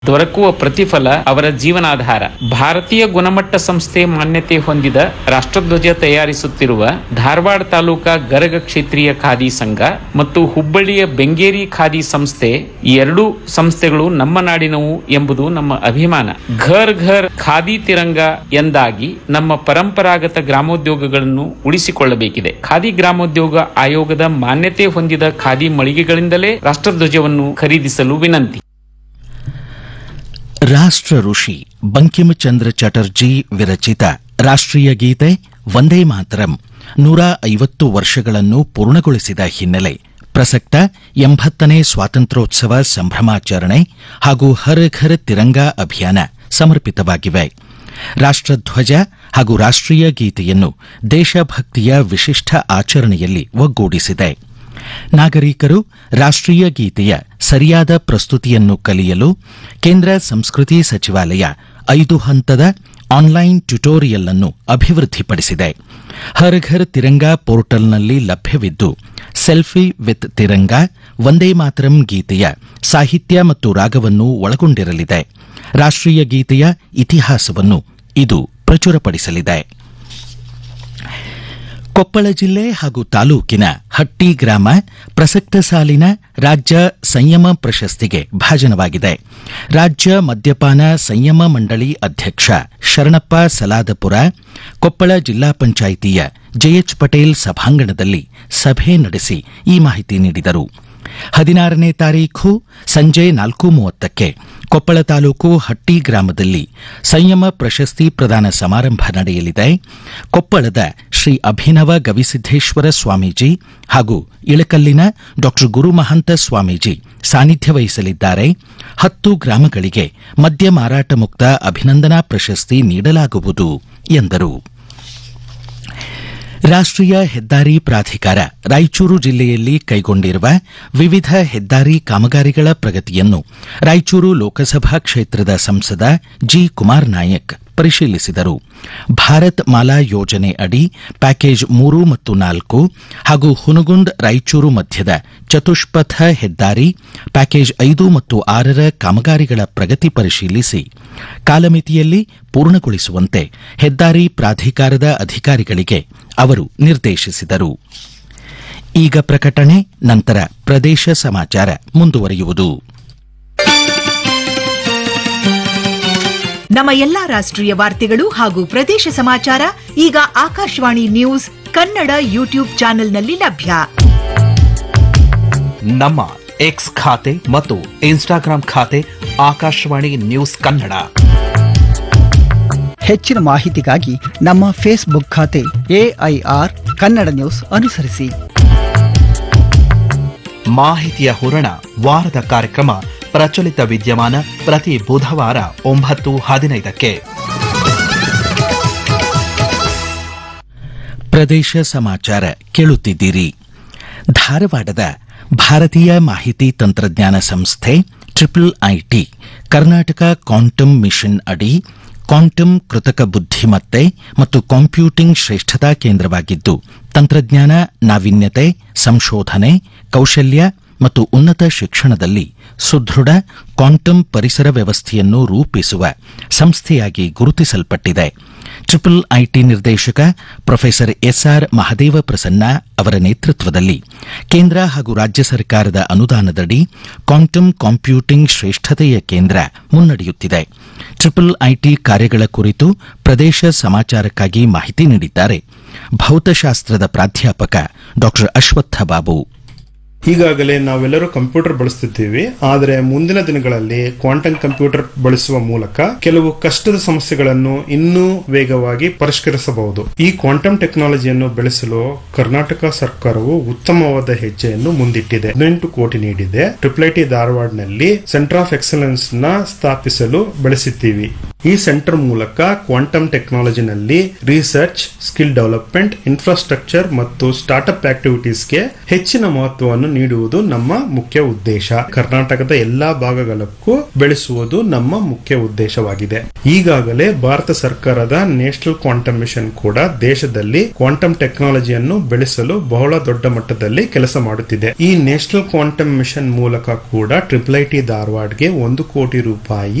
ದೊರಕುವ ಪ್ರತಿಫಲ ಅವರ ಜೀವನಾಧಾರ ಭಾರತೀಯ ಗುಣಮಟ್ಟ ಸಂಸ್ಥೆ ಮಾನ್ಯತೆ ಹೊಂದಿದ ರಾಷ್ಟ್ರಧ್ವಜ ತಯಾರಿಸುತ್ತಿರುವ ಧಾರವಾಡ ತಾಲೂಕಾ ಗರಗ ಕ್ಷೇತ್ರೀಯ ಖಾದಿ ಸಂಘ ಮತ್ತು ಹುಬ್ಬಳ್ಳಿಯ ಬೆಂಗೇರಿ ಖಾದಿ ಸಂಸ್ಥೆ ಈ ಎರಡೂ ಸಂಸ್ಥೆಗಳು ನಮ್ಮ ನಾಡಿನವು ಎಂಬುದು ನಮ್ಮ ಅಭಿಮಾನ ಘರ್ ಘರ್ ಖಾದಿ ತಿರಂಗ ಎಂದಾಗಿ ನಮ್ಮ ಪರಂಪರಾಗತ ಗ್ರಾಮೋದ್ಯೋಗಗಳನ್ನು ಉಳಿಸಿಕೊಳ್ಳಬೇಕಿದೆ ಖಾದಿ ಗ್ರಾಮೋದ್ಯೋಗ ಆಯೋಗದ ಮಾನ್ಯತೆ ಹೊಂದಿದ ಖಾದಿ ಮಳಿಗೆಗಳಿಂದಲೇ ರಾಷ್ಟ್ರಧ್ವಜವನ್ನು ಖರೀದಿಸಲು ವಿನಂತಿ ರಾಷ್ಟ್ರ ಋಷಿ ಬಂಕಿಂಚಂದ್ರ ಚಟರ್ಜಿ ವಿರಚಿತ ರಾಷ್ಟ್ರೀಯ ಗೀತೆ ವಂದೇ ಮಾತರಂ ನೂರ ಐವತ್ತು ವರ್ಷಗಳನ್ನು ಪೂರ್ಣಗೊಳಿಸಿದ ಹಿನ್ನೆಲೆ ಪ್ರಸಕ್ತ ಎಂಬತ್ತನೇ ಸ್ವಾತಂತ್ರ್ಯೋತ್ಸವ ಸಂಭ್ರಮಾಚರಣೆ ಹಾಗೂ ಹರ್ ಘರ್ ತಿರಂಗಾ ಅಭಿಯಾನ ಸಮರ್ಪಿತವಾಗಿವೆ ರಾಷ್ಟ್ರಧ್ವಜ ಹಾಗೂ ರಾಷ್ಟ್ರೀಯ ಗೀತೆಯನ್ನು ದೇಶಭಕ್ತಿಯ ವಿಶಿಷ್ಟ ಆಚರಣೆಯಲ್ಲಿ ಒಗ್ಗೂಡಿಸಿದೆ ನಾಗರಿಕರು ರಾಷ್ಟ್ರೀಯ ಗೀತೆಯ ಸರಿಯಾದ ಪ್ರಸ್ತುತಿಯನ್ನು ಕಲಿಯಲು ಕೇಂದ್ರ ಸಂಸ್ಕೃತಿ ಸಚಿವಾಲಯ ಐದು ಹಂತದ ಆನ್ಲೈನ್ ಟ್ಯುಟೋರಿಯಲ್ ಅನ್ನು ಅಭಿವೃದ್ಧಿಪಡಿಸಿದೆ ಹರ್ ಘರ್ ತಿರಂಗಾ ಪೋರ್ಟಲ್ನಲ್ಲಿ ಲಭ್ಯವಿದ್ದು ಸೆಲ್ಫಿ ವಿತ್ ತಿರಂಗಾ ವಂದೇ ಮಾತರಂ ಗೀತೆಯ ಸಾಹಿತ್ಯ ಮತ್ತು ರಾಗವನ್ನು ಒಳಗೊಂಡಿರಲಿದೆ ರಾಷ್ಟ್ರೀಯ ಗೀತೆಯ ಇತಿಹಾಸವನ್ನು ಇದು ಪ್ರಚುರಪಡಿಸಲಿದೆ ಕೊಪ್ಪಳ ಜಿಲ್ಲೆ ಹಾಗೂ ತಾಲೂಕಿನ ಹಟ್ಟಿ ಗ್ರಾಮ ಪ್ರಸಕ್ತ ಸಾಲಿನ ರಾಜ್ಯ ಸಂಯಮ ಪ್ರಶಸ್ತಿಗೆ ಭಾಜನವಾಗಿದೆ ರಾಜ್ಯ ಮದ್ಯಪಾನ ಸಂಯಮ ಮಂಡಳಿ ಅಧ್ಯಕ್ಷ ಶರಣಪ್ಪ ಸಲಾದಪುರ ಕೊಪ್ಪಳ ಜಿಲ್ಲಾ ಪಂಚಾಯಿತಿಯ ಜೆಎಚ್ ಪಟೇಲ್ ಸಭಾಂಗಣದಲ್ಲಿ ಸಭೆ ನಡೆಸಿ ಈ ಮಾಹಿತಿ ನೀಡಿದರು ಹದಿನಾರನೇ ತಾರೀಖು ಸಂಜೆ ನಾಲ್ಕು ಮೂವತ್ತಕ್ಕೆ ಕೊಪ್ಪಳ ತಾಲೂಕು ಹಟ್ಟಿ ಗ್ರಾಮದಲ್ಲಿ ಸಂಯಮ ಪ್ರಶಸ್ತಿ ಪ್ರದಾನ ಸಮಾರಂಭ ನಡೆಯಲಿದೆ ಕೊಪ್ಪಳದ ಶ್ರೀ ಅಭಿನವ ಗವಿಸಿದ್ದೇಶ್ವರ ಸ್ವಾಮೀಜಿ ಹಾಗೂ ಇಳಕಲ್ಲಿನ ಡಾ ಗುರುಮಹಂತ ಸ್ವಾಮೀಜಿ ಸಾನ್ನಿಧ್ಯ ವಹಿಸಲಿದ್ದಾರೆ ಹತ್ತು ಗ್ರಾಮಗಳಿಗೆ ಮದ್ಯ ಮಾರಾಟ ಮುಕ್ತ ಅಭಿನಂದನಾ ಪ್ರಶಸ್ತಿ ನೀಡಲಾಗುವುದು ಎಂದರು ರಾಷ್ಟ್ರೀಯ ಹೆದ್ದಾರಿ ಪ್ರಾಧಿಕಾರ ರಾಯಚೂರು ಜಿಲ್ಲೆಯಲ್ಲಿ ಕೈಗೊಂಡಿರುವ ವಿವಿಧ ಹೆದ್ದಾರಿ ಕಾಮಗಾರಿಗಳ ಪ್ರಗತಿಯನ್ನು ರಾಯಚೂರು ಲೋಕಸಭಾ ಕ್ಷೇತ್ರದ ಸಂಸದ ಜಿ ಕುಮಾರ್ ನಾಯಕ್ ಪರಿಶೀಲಿಸಿದರು ಭಾರತ್ ಮಾಲಾ ಯೋಜನೆ ಅಡಿ ಪ್ಯಾಕೇಜ್ ಮೂರು ಮತ್ತು ನಾಲ್ಕು ಹಾಗೂ ಹುನಗುಂದ್ ರಾಯಚೂರು ಮಧ್ಯದ ಚತುಷ್ಪಥ ಹೆದ್ದಾರಿ ಪ್ಯಾಕೇಜ್ ಐದು ಮತ್ತು ಆರರ ಕಾಮಗಾರಿಗಳ ಪ್ರಗತಿ ಪರಿಶೀಲಿಸಿ ಕಾಲಮಿತಿಯಲ್ಲಿ ಪೂರ್ಣಗೊಳಿಸುವಂತೆ ಹೆದ್ದಾರಿ ಪ್ರಾಧಿಕಾರದ ಅಧಿಕಾರಿಗಳಿಗೆ ಅವರು ನಿರ್ದೇಶಿಸಿದರು ಈಗ ಪ್ರಕಟಣೆ ನಂತರ ಪ್ರದೇಶ ಸಮಾಚಾರ ಮುಂದುವರಿಯುವುದು ನಮ್ಮ ಎಲ್ಲಾ ರಾಷ್ಟ್ರೀಯ ವಾರ್ತೆಗಳು ಹಾಗೂ ಪ್ರದೇಶ ಸಮಾಚಾರ ಈಗ ಆಕಾಶವಾಣಿ ನ್ಯೂಸ್ ಕನ್ನಡ ಯೂಟ್ಯೂಬ್ ಚಾನೆಲ್ನಲ್ಲಿ ಲಭ್ಯ ನಮ್ಮ ಎಕ್ಸ್ ಖಾತೆ ಮತ್ತು ಇನ್ಸ್ಟಾಗ್ರಾಂ ಖಾತೆ ಆಕಾಶವಾಣಿ ನ್ಯೂಸ್ ಕನ್ನಡ ಹೆಚ್ಚಿನ ಮಾಹಿತಿಗಾಗಿ ನಮ್ಮ ಫೇಸ್ಬುಕ್ ಖಾತೆ ಎಐಆರ್ ಕನ್ನಡ ನ್ಯೂಸ್ ಅನುಸರಿಸಿ ಮಾಹಿತಿಯ ಹೂರಣ ವಾರದ ಕಾರ್ಯಕ್ರಮ ಪ್ರಚಲಿತ ವಿದ್ಯಮಾನ ಪ್ರತಿ ಬುಧವಾರ ಒಂಬತ್ತು ಹದಿನೈದಕ್ಕೆ ಪ್ರದೇಶ ಸಮಾಚಾರ ಕೇಳುತ್ತಿದ್ದೀರಿ ಧಾರವಾಡದ ಭಾರತೀಯ ಮಾಹಿತಿ ತಂತ್ರಜ್ಞಾನ ಸಂಸ್ಥೆ triple IT Karnataka quantum mission ಅಡಿ ಕ್ವಾಂಟಮ್ ಕೃತಕ ಬುದ್ಧಿಮತ್ತೆ ಮತ್ತು ಕಂಪ್ಯೂಟಿಂಗ್ ಶ್ರೇಷ್ಠತಾ ಕೇಂದ್ರವಾಗಿದ್ದು ತಂತ್ರಜ್ಞಾನ ನಾವೀನ್ಯತೆ ಸಂಶೋಧನೆ ಕೌಶಲ್ಯ ಮತ್ತು ಉನ್ನತ ಶಿಕ್ಷಣದಲ್ಲಿ ಸುದೃಢ ಕ್ವಾಂಟಮ್ ಪರಿಸರ ವ್ಯವಸ್ಥೆಯನ್ನು ರೂಪಿಸುವ ಸಂಸ್ಥೆಯಾಗಿ ಗುರುತಿಸಲ್ಪಟ್ಟಿದೆ ಟ್ರಿಪಲ್ ಐಟಿ ನಿರ್ದೇಶಕ ಪ್ರೊಫೆಸರ್ ಎಸ್ಆರ್ ಮಹದೇವ ಪ್ರಸನ್ನ ಅವರ ನೇತೃತ್ವದಲ್ಲಿ ಕೇಂದ್ರ ಹಾಗೂ ರಾಜ್ಯ ಸರ್ಕಾರದ ಅನುದಾನದಡಿ ಕ್ವಾಂಟಮ್ ಕಂಪ್ಯೂಟಿಂಗ್ ಶ್ರೇಷ್ಠತೆಯ ಕೇಂದ್ರ ಮುನ್ನಡೆಯುತ್ತಿದೆ ಟ್ರಿಪಲ್ ಐಟಿ ಕಾರ್ಯಗಳ ಕುರಿತು ಪ್ರದೇಶ ಸಮಾಚಾರಕ್ಕಾಗಿ ಮಾಹಿತಿ ನೀಡಿದ್ದಾರೆ ಭೌತಶಾಸ್ತ್ರದ ಪ್ರಾಧ್ಯಾಪಕ ಡಾ ಅಶ್ವತ್ಥ ಬಾಬು ಈಗಾಗಲೇ ನಾವೆಲ್ಲರೂ ಕಂಪ್ಯೂಟರ್ ಬಳಸುತ್ತಿದ್ದೀವಿ ಆದರೆ ಮುಂದಿನ ದಿನಗಳಲ್ಲಿ ಕ್ವಾಂಟಮ್ ಕಂಪ್ಯೂಟರ್ ಬಳಸುವ ಮೂಲಕ ಕೆಲವು ಕಷ್ಟದ ಸಮಸ್ಯೆಗಳನ್ನು ಇನ್ನೂ ವೇಗವಾಗಿ ಪರಿಷ್ಕರಿಸಬಹುದು ಈ ಕ್ವಾಂಟಮ್ ಟೆಕ್ನಾಲಜಿಯನ್ನು ಬೆಳೆಸಲು ಕರ್ನಾಟಕ ಸರ್ಕಾರವು ಉತ್ತಮವಾದ ಹೆಜ್ಜೆಯನ್ನು ಮುಂದಿಟ್ಟಿದೆ ಹದಿನೆಂಟು ಕೋಟಿ ನೀಡಿದೆ ಟ್ರಿಪ್ಲ್ ಐಟಿ ಧಾರವಾಡನಲ್ಲಿ ಸೆಂಟರ್ ಆಫ್ ಎಕ್ಸಲೆನ್ಸ್ ನ ಸ್ಥಾಪಿಸಲು ಬೆಳೆಸಿದ್ದೀವಿ ಈ ಸೆಂಟರ್ ಮೂಲಕ ಕ್ವಾಂಟಮ್ ಟೆಕ್ನಾಲಜಿನಲ್ಲಿ ರಿಸರ್ಚ್ ಸ್ಕಿಲ್ ಡೆವಲಪ್ಮೆಂಟ್ ಇನ್ಫ್ರಾಸ್ಟ್ರಕ್ಚರ್ ಮತ್ತು ಸ್ಟಾರ್ಟ್ಅಪ್ ಆಕ್ಟಿವಿಟೀಸ್ಗೆ ಹೆಚ್ಚಿನ ಮಹತ್ವವನ್ನು ನೀಡುವುದು ನಮ್ಮ ಮುಖ್ಯ ಉದ್ದೇಶ ಕರ್ನಾಟಕದ ಎಲ್ಲಾ ಭಾಗಗಳಕ್ಕೂ ಬೆಳೆಸುವುದು ನಮ್ಮ ಮುಖ್ಯ ಉದ್ದೇಶವಾಗಿದೆ ಈಗಾಗಲೇ ಭಾರತ ಸರ್ಕಾರದ ನ್ಯಾಷನಲ್ ಕ್ವಾಂಟಮ್ ಮಿಷನ್ ಕೂಡ ದೇಶದಲ್ಲಿ ಕ್ವಾಂಟಮ್ ಟೆಕ್ನಾಲಜಿಯನ್ನು ಬೆಳೆಸಲು ಬಹಳ ದೊಡ್ಡ ಮಟ್ಟದಲ್ಲಿ ಕೆಲಸ ಮಾಡುತ್ತಿದೆ ಈ ನ್ಯಾಷನಲ್ ಕ್ವಾಂಟಮ್ ಮಿಷನ್ ಮೂಲಕ ಕೂಡ ಟ್ರಿಪಲ್ ಐಟಿ ಧಾರವಾಡ್ಗೆ ಒಂದು ಕೋಟಿ ರೂಪಾಯಿ